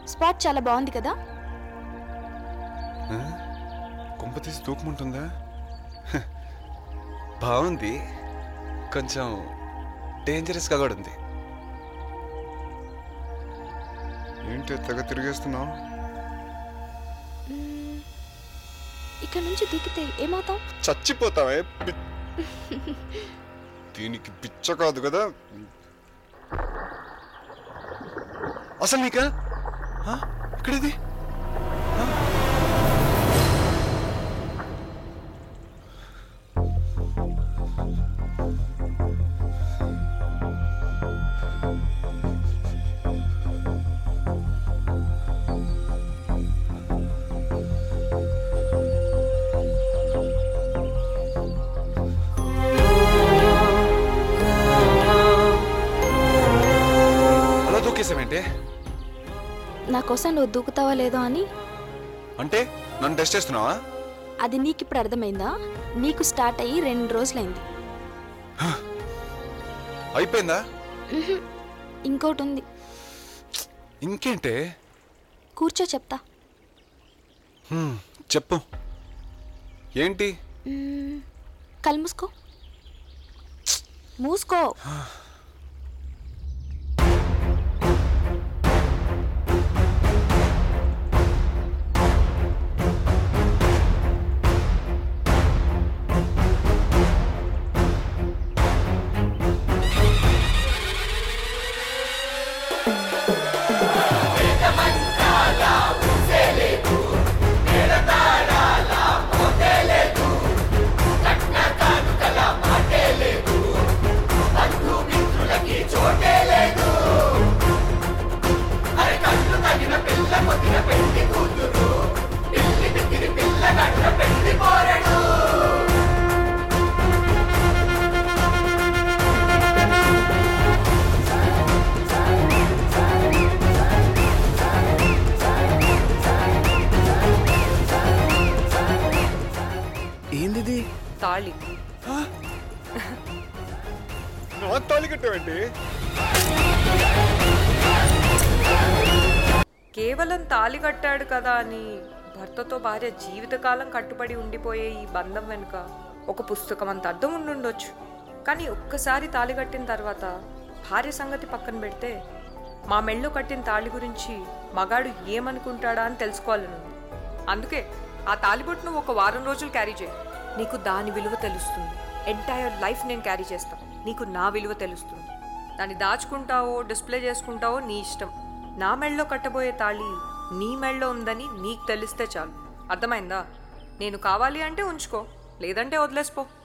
Spot చాలా బాగుంది కదా ఆ? కుంప తీసి తూకముంటుందా హ, బాగుంది కొంచెం డేంజరస్గా కూడా ఉంది ఏంటి తెగ తిరిగేస్తున్నావు మ్మ్. ఇక్కడ నుంచి దిగితే ఏమవుతాం చచ్చిపోతావే పి- దీనికి పిచ్చ కాదు కదా అసలు నీకా ఆ? ఇక్కడిది ఆ? అలా దూకేసావేంటి నా కోసం నువ్వు దూకుతావా లేదో అని అంటే నన్ను టెస్ట్ చేస్తున్నావా అది నీకు ఇప్పుడు అర్థమైందా నీకు స్టార్ట్ అయ్యి రెండు రోజులైంది అయిపోయిందా మ్హూ. ఇంకోటి ఉంది ఇంకేంటే కూర్చో చెప్తా హ్మ్, చెప్పు ఏంటి మ్మ్. కళ్ళు మూసుకో మూసుకో ఏందిది తాళి నా తాళి కట్టావండి కేవలం తాళి కట్టాడు కదా అని భర్తతో భార్య జీవితకాలం కట్టుబడి ఉండిపోయే ఈ బంధం వెనుక ఒక పుస్తకం అంత అర్థం ఉండుండొచ్చు కానీ ఒక్కసారి తాళి కట్టిన తర్వాత భార్య సంగతి పక్కన పెడితే మా మెళ్ళో కట్టిన తాళి గురించి మగాడు ఏమనుకుంటాడా అని తెలుసుకోవాలని ఉంది అందుకే ఆ తాలిబొట్టును ఒక వారం రోజులు క్యారీ చేయి నీకు దాని విలువ తెలుస్తుంది ఎంటైర్ లైఫ్ నేను క్యారీ చేస్తాను నీకు నా విలువ తెలుస్తుంది దాన్ని దాచుకుంటావో డిస్ప్లే చేసుకుంటావో నీ ఇష్టం నా మెళ్ళో కట్టబోయే తాళి నీ మెళ్ళో ఉందని నీకు తెలిస్తే చాలు అర్థమైందా నేను కావాలి అంటే ఉంచుకో లేదంటే వదిలేసిపో